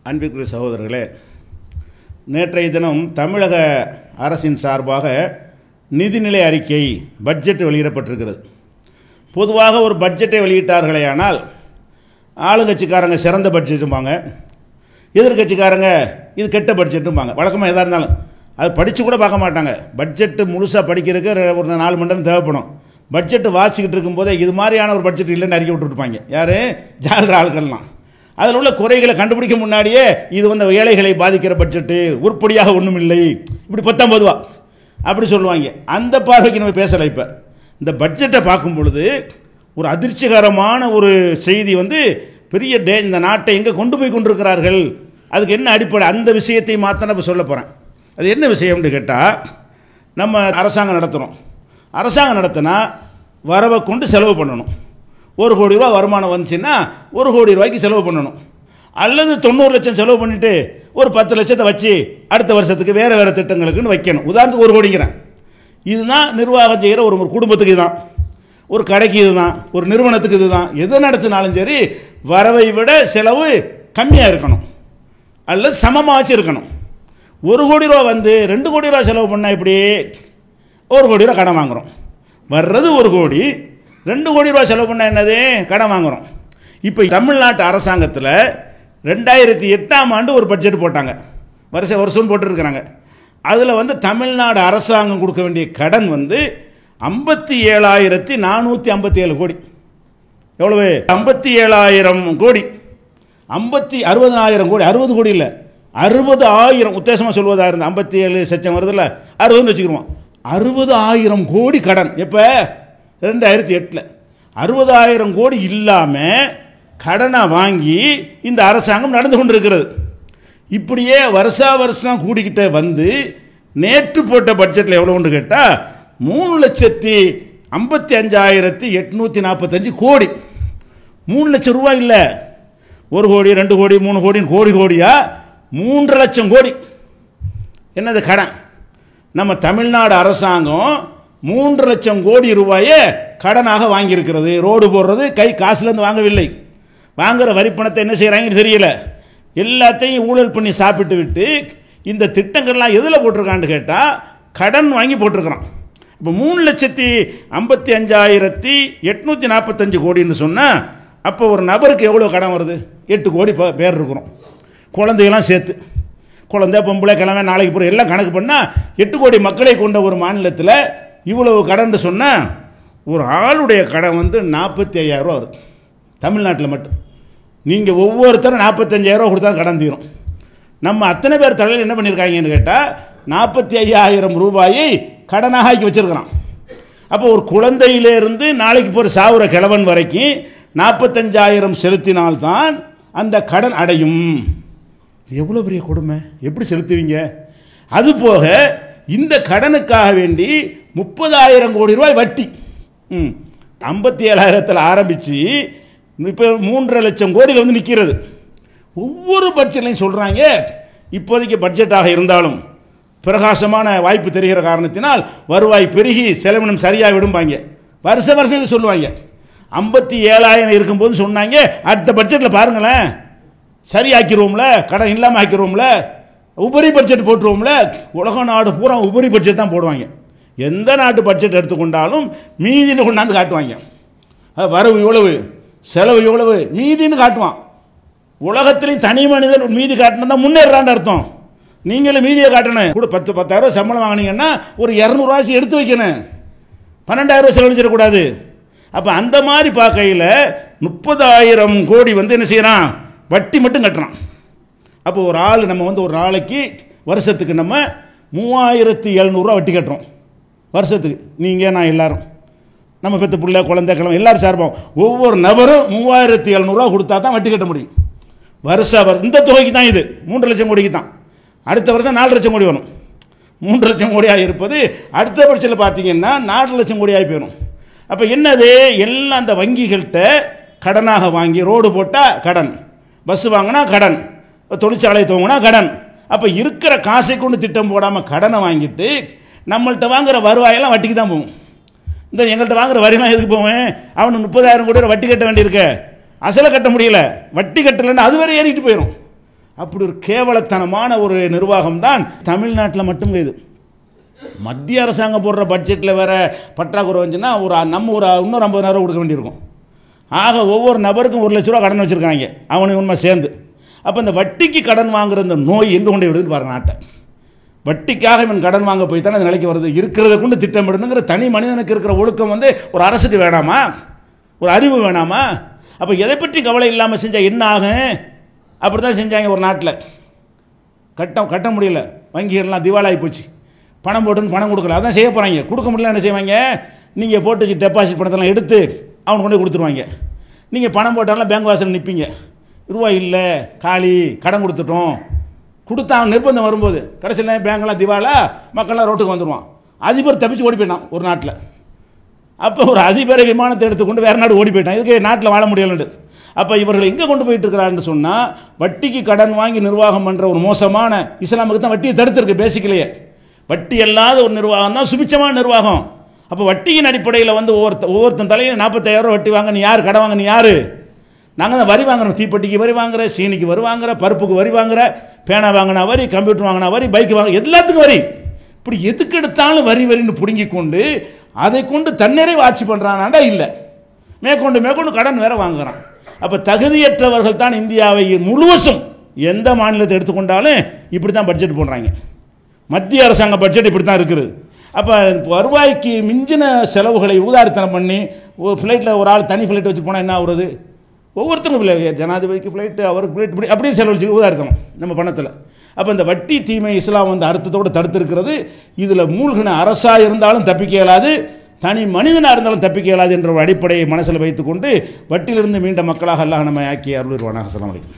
அன்பிற்குரிய சகோதரர்களே நேற்றைய தினம் தமிழக அரசின் சார்பாக நிதிநிலை அறிக்கை பட்ஜெட் வெளியிடப்பட்டிருக்கிறது பொதுவாக ஒரு பட்ஜெட்டை வெளியிட்டார்களேயானால் ஆளுங்கட்சிக்காரங்க சிறந்த பட்ஜெட்டும்பாங்க எதிர்கட்சிக்காரங்க இது கெட்ட பட்ஜெட்டும்பாங்க வழக்கமாக எதாக இருந்தாலும் அது படித்து கூட பார்க்க மாட்டாங்க பட்ஜெட்டு முழுசாக படிக்கிறதுக்கு ரெ- ஒரு நாலு மணி நேரம் தேவைப்படும் பட்ஜெட்டு வாசிக்கிட்டு இருக்கும்போதே இது மாதிரியான ஒரு பட்ஜெட் இல்லைன்னு அறிக்கை விட்டுருப்பாங்க யார் ஜாலர் ஆட்கள்லாம் அதில் உள்ள குறைகளை கண்டுபிடிக்க முன்னாடியே இது வந்து ஏழைகளை பாதிக்கிற பட்ஜெட்டு உருப்படியாக ஒன்றும் இல்லை இப்படி பத்தொம்பது ரூபா அப்படி சொல்லுவாங்க அந்த பார்வைக்கு நம்ம பேசலை இப்போ இந்த பட்ஜெட்டை பார்க்கும் பொழுது ஒரு அதிர்ச்சிகரமான ஒரு செய்தி வந்து பெரிய டே இந்த நாட்டை எங்கே கொண்டு போய் கொண்டிருக்கிறார்கள் அதுக்கு என்ன அடிப்படை அந்த விஷயத்தை மாத்திரம் இப்போ சொல்ல போகிறேன் அது என்ன விஷயம்னு கேட்டால் நம்ம அரசாங்கம் நடத்துகிறோம் அரசாங்கம் நடத்தினா வரவை கொண்டு செலவு பண்ணணும் ஒரு கோடி ரூபா வருமானம் வந்துச்சுன்னா ஒரு கோடி ரூபாய்க்கு செலவு பண்ணணும் அல்லது தொண்ணூறு லட்சம் செலவு பண்ணிட்டு ஒரு பத்து லட்சத்தை வச்சு அடுத்த வருஷத்துக்கு வேறு வேறு திட்டங்களுக்குன்னு வைக்கணும் உதாரணத்துக்கு ஒரு கோடிங்கிறேன் இதுதான் நிர்வாகம் செய்கிற ஒரு ஒரு குடும்பத்துக்கு இதுதான் ஒரு கடைக்கு இதுதான் ஒரு நிறுவனத்துக்கு இதுதான் எது நடத்தினாலும் சரி வரவை விட செலவு கம்மியாக இருக்கணும் அல்லது சமமாக வச்சு இருக்கணும் ஒரு கோடி ரூபா வந்து ரெண்டு கோடி ரூபா செலவு பண்ணால் இப்படி ஒரு கோடி ரூபா கடன் வாங்குறோம் வர்றது ஒரு கோடி ரெண்டு கோடி ரூபா செலவு பண்ணால் என்னது கடன் வாங்குறோம் இப்போ தமிழ்நாட்டு அரசாங்கத்தில் ரெண்டாயிரத்தி எட்டாம் ஆண்டு ஒரு பட்ஜெட் போட்டாங்க வருஷம் வருஷம் போட்டுருக்குறாங்க அதில் வந்து தமிழ்நாடு அரசாங்கம் கொடுக்க வேண்டிய கடன் வந்து ஐம்பத்தி ஏழாயிரத்தி நானூற்றி ஐம்பத்தி ஏழு கோடி எவ்வளவு ஐம்பத்தி ஏழாயிரம் கோடி ஐம்பத்தி அறுபதனாயிரம் கோடி அறுபது கோடி இல்லை அறுபது ஆயிரம் உத்தேசமாக சொல்வதாக இருந்த ஐம்பத்தி ஏழு சச்சம் வருதுல்ல அறுபதுன்னு வச்சுக்கிருவோம் அறுபது ஆயிரம் கோடி கடன் எப்போ ரெண்டாயிரத்தி எட்டில் அறுபதாயிரம் கோடி இல்லாமல் கடனை வாங்கி இந்த அரசாங்கம் நடந்து கொண்டிருக்கிறது இப்படியே வருஷா வருஷம் கூடிக்கிட்டே வந்து நேற்று போட்ட பட்ஜெட்டில் எவ்வளோன்னு கேட்டால் மூணு லட்சத்தி ஐம்பத்தி அஞ்சாயிரத்தி எட்நூற்றி நாற்பத்தஞ்சு கோடி மூணு லட்சம் ரூபாய் இல்லை ஒரு கோடி ரெண்டு கோடி மூணு கோடி கோடி கோடியா மூன்று லட்சம் கோடி என்னது கடன் நம்ம தமிழ்நாடு அரசாங்கம் மூன்று லட்சம் கோடி ரூபாயை கடனாக வாங்கியிருக்கிறது ரோடு போடுறது கை காசுலேருந்து வாங்கவில்லை வாங்குற வரிப்பணத்தை என்ன செய்கிறாங்கன்னு தெரியல எல்லாத்தையும் ஊழல் பண்ணி சாப்பிட்டு விட்டு இந்த திட்டங்கள்லாம் எதில் போட்டிருக்கான்னு கேட்டால் கடன் வாங்கி போட்டிருக்கிறான் இப்போ மூணு லட்சத்தி ஐம்பத்தி அஞ்சாயிரத்தி எட்நூற்றி நாற்பத்தஞ்சு கோடின்னு சொன்னால் அப்போ ஒரு நபருக்கு எவ்வளோ கடன் வருது எட்டு கோடி பே- பேர் இருக்கிறோம் குழந்தைகளாம் சேர்த்து குழந்தை பொம்பளை கிழமை நாளைக்கு போகிற எல்லாம் கணக்கு பண்ணால் எட்டு கோடி மக்களை கொண்ட ஒரு மாநிலத்தில் இவ்வளவு கடன் சொன்னால் ஒரு ஆளுடைய கடன் வந்து நாற்பத்தி ஐயாயிரரூவா வருது தமிழ்நாட்டில் மட்டும் நீங்கள் ஒவ்வொருத்தரும் நாற்பத்தஞ்சாயிரரூவா கொடுத்தா கடன் தீரும் நம்ம அத்தனை பேர் தலையில் என்ன பண்ணியிருக்காங்கன்னு கேட்டால் நாற்பத்தி ஐயாயிரம் ரூபாயை கடனாக ஆக்கி வச்சிருக்கிறான் அப்போ ஒரு குழந்தையிலேருந்து நாளைக்கு போகிற சாவுற கிழவன் வரைக்கும் நாற்பத்தஞ்சாயிரம் செலுத்தினால்தான் அந்த கடன் அடையும் இது எவ்வளோ பெரிய கொடுமை எப்படி செலுத்துவீங்க அது போக இந்த கடனுக்காக வேண்டி முப்பதாயிரம் கோடி ரூபாய் வட்டி ம் ஐம்பத்தி ஏழாயிரத்தில் ஆரம்பித்து இப்போ மூன்றரை லட்சம் கோடியில் வந்து நிற்கிறது ஒவ்வொரு பட்ஜெட்லையும் சொல்கிறாங்க இப்போதைக்கு பட்ஜெட்டாக இருந்தாலும் பிரகாசமான வாய்ப்பு தெரிகிற காரணத்தினால் வருவாய் பெருகி செலவினம் சரியாக விடும்பாங்க வருஷ வருஷம் இது சொல்லுவாங்க ஐம்பத்தி ஏழாயிரம் இருக்கும்போது சொன்னாங்க அடுத்த பட்ஜெட்டில் பாருங்களேன் சரி ஆக்கிடுவோம்ல கடன் இல்லாமல் ஆக்கிடுவோம்ல உபரி பட்ஜெட் போட்டுருவோம்ல உலக நாடு பூரா உபரி பட்ஜெட் தான் போடுவாங்க எந்த நாட்டு பட்ஜெட் எடுத்துக்கொண்டாலும் மீதின்னு கொண்டாந்து காட்டுவாங்க அது வரவு இவ்வளவு செலவு இவ்வளவு மீதின்னு காட்டுவான் உலகத்திலையும் தனி மனிதன் மீதி காட்டினா முன்னேறான்னு அர்த்தம் நீங்களும் மீதியை காட்டணும் கூட பத்து பத்தாயிரம் ரூபாய் சம்பளம் வாங்கினீங்கன்னா ஒரு இரநூறுவாசி எடுத்து வைக்கணும் பன்னெண்டாயிரம் ரூபாய் செலவழிச்சிடக்கூடாது அப்போ அந்த மாதிரி பார்க்கையில் முப்பதாயிரம் கோடி வந்து என்ன செய்யறான் வட்டி மட்டும் கட்டுறான் அப்போ ஒரு ஆள் நம்ம வந்து ஒரு நாளைக்கு வருஷத்துக்கு நம்ம மூவாயிரத்தி எழுநூறுவா வட்டி கட்டுறோம் வருஷத்துக்கு நீங்கள் நான் எல்லாரும் நம்ம பெத்த பிள்ளை குழந்தை கிழமை எல்லாரும் சார்போம் ஒவ்வொரு நபரும் மூவாயிரத்தி எழுநூறுவா கொடுத்தா தான் வட்டி கட்ட முடியும் வருஷ வருஷம் இந்த தொகைக்கு தான் இது மூன்று லட்சம் கோடிக்கு தான் அடுத்த வருஷம் நாலு லட்சம் கோடி வரும் மூன்று லட்சம் கோடியாக இருப்பது அடுத்த பட்சத்தில் பார்த்தீங்கன்னா நாலு லட்சம் கோடியாகி போயிடும் அப்போ என்னது எல்லாம் அந்த வங்கிகள்கிட்ட கடனாக வாங்கி ரோடு போட்டால் கடன் பஸ் வாங்கினா கடன் தொழிற்சாலை தூங்கினா கடன் அப்போ இருக்கிற காசை கொண்டு திட்டம் போடாமல் கடனை வாங்கிட்டு நம்மள்ட்ட வாங்குற வருவாயெல்லாம் வட்டிக்கு தான் போகும் இந்த எங்கள்கிட்ட வாங்குற வரிலாம் எதுக்கு போவேன் அவனுக்கு முப்பதாயிரம் கோடி ரூபா வட்டி கட்ட வேண்டியிருக்க அசலை கட்ட முடியல வட்டி கட்டலைன்னா அது வரை ஏறிட்டு போயிடும் அப்படி ஒரு கேவலத்தனமான ஒரு நிர்வாகம் தான் தமிழ்நாட்டில் மட்டும் இது மத்திய அரசாங்கம் போடுற பட்ஜெட்டில் வேற பற்றாக்குறை வந்துச்சுன்னா ஒரு நம்ம ஒரு இன்னொரு ஐம்பதாயிரம் கொடுக்க வேண்டியிருக்கும் ஆக ஒவ்வொரு நபருக்கும் ஒரு லட்ச ரூபா கடன் வச்சுருக்காங்க அவனுக்கு உண்மை சேர்ந்து அப்போ இந்த வட்டிக்கு கடன் வாங்குற இந்த நோய் எங்கே கொண்டு விடுதுன்னு பாருங்க நாட்டை வட்டிக்காக இவன் கடன் வாங்க போய் தானே அந்த நிலைக்கு வருது இருக்கிறத கொண்டு திட்டமிடணுங்கிற தனி மனிதனுக்கு இருக்கிற ஒழுக்கம் வந்து ஒரு அரசுக்கு வேணாமா ஒரு அறிவு வேணாமா அப்போ எதை பற்றி கவலை இல்லாமல் செஞ்சால் என்ன ஆகும் அப்படி தான் செஞ்சாங்க ஒரு நாட்டில் கட்ட கட்ட முடியல வங்கிகள்லாம் திவாலாகி போச்சு பணம் போட்டுன்னு பணம் கொடுக்கல அதான் செய்ய போகிறாங்க கொடுக்க முடியல என்ன செய்வாங்க நீங்கள் போட்டு வச்சு டெபாசிட் பணத்தெல்லாம் எடுத்து அவனுக்கு கொண்டு போய் கொடுத்துருவாங்க நீங்கள் பணம் போட்டாலும் பேங்க் வாசல் நிற்பீங்க ரூபாய் இல்லை காலி கடன் கொடுத்துட்டோம் கொடுத்தா அவன் நிர்பந்தம் வரும்போது கடைசியில் பேங்க்லாம் திவாலா மக்கள்லாம் ரோட்டுக்கு வந்துடுவான் அதிபர் தப்பிச்சு ஓடி போயிட்டான் ஒரு நாட்டில் அப்போ ஒரு அதிபரை விமானத்தை எடுத்துக்கொண்டு வேறு நாடு ஓடி போயிட்டான் இதுக்கு நாட்டில் வாழ முடியலன்னு அப்போ இவர்கள் எங்கே கொண்டு போயிட்டு இருக்கிறான்னு சொன்னால் வட்டிக்கு கடன் வாங்கி நிர்வாகம் பண்ணுற ஒரு மோசமான இஸ்லாமுக்கு தான் வட்டியை தடுத்திருக்கு பேசிக்கலையே வட்டி அல்லாத ஒரு நிர்வாகம் தான் சுபிச்சமான நிர்வாகம் அப்போ வட்டியின் அடிப்படையில் வந்து ஒவ்வொருத்த ஒவ்வொருத்தன் தலையும் நாற்பத்தாயிரம் வட்டி வாங்க நீ யார் கடன் வாங்க நீ யார் நாங்கள் தான் வரி வாங்குறோம் தீப்பெட்டிக்கு வரி வாங்குற சீனிக்கு வரி வாங்குற பருப்புக்கு வரி வாங்குற பேனா வாங்கினா வரி கம்ப்யூட்டர் வாங்கினா வரி பைக் வாங்க எல்லாத்துக்கும் வரி இப்படி எதுக்கு எடுத்தாலும் வரி வரின்னு பிடுங்கி கொண்டு அதை கொண்டு தன்னிறைவு ஆட்சி பண்ணுறானாடா இல்லை மேற்கொண்டு மேற்கொண்டு கடன் வேற வாங்குறான் அப்போ தகுதியற்றவர்கள் தான் இந்தியாவை முழுவதும் எந்த மாநிலத்தை எடுத்துக்கொண்டாலும் இப்படி தான் பட்ஜெட் போடுறாங்க மத்திய அரசாங்க பட்ஜெட் இப்படி தான் இருக்குது அப்போ வருவாய்க்கு மிஞ்சின செலவுகளை ஊதாரித்தனம் பண்ணி ஒரு ஃப்ளைட்டில் ஒரு ஆள் தனி ஃப்ளைட் வச்சு போனால் என்ன ஆகுறது ஒவ்வொருத்தரும் இல்லை ஜனாதிபதிக்கு ஃப்ளைட்டு அவருக்கு ஃப்ளைட் இப்படி அப்படியே செலவழிச்சு ஊதாரித்தனம் நம்ம பணத்தில் அப்போ இந்த வட்டி தீமை இஸ்லாம் வந்து அர்த்தத்தோடு தடுத்திருக்கிறது இதில் மூழ்கின அரசாக இருந்தாலும் தப்பிக்க இயலாது தனி மனிதனாக இருந்தாலும் தப்பிக்க இயலாது என்ற ஒரு அடிப்படையை மனசில் வைத்துக்கொண்டு வட்டியிலிருந்து மீண்ட மக்களாக அல்லாஹ் நம்ம ஆக்கி அருள்வானாக அஸ்ஸலாமு அலைக்கும்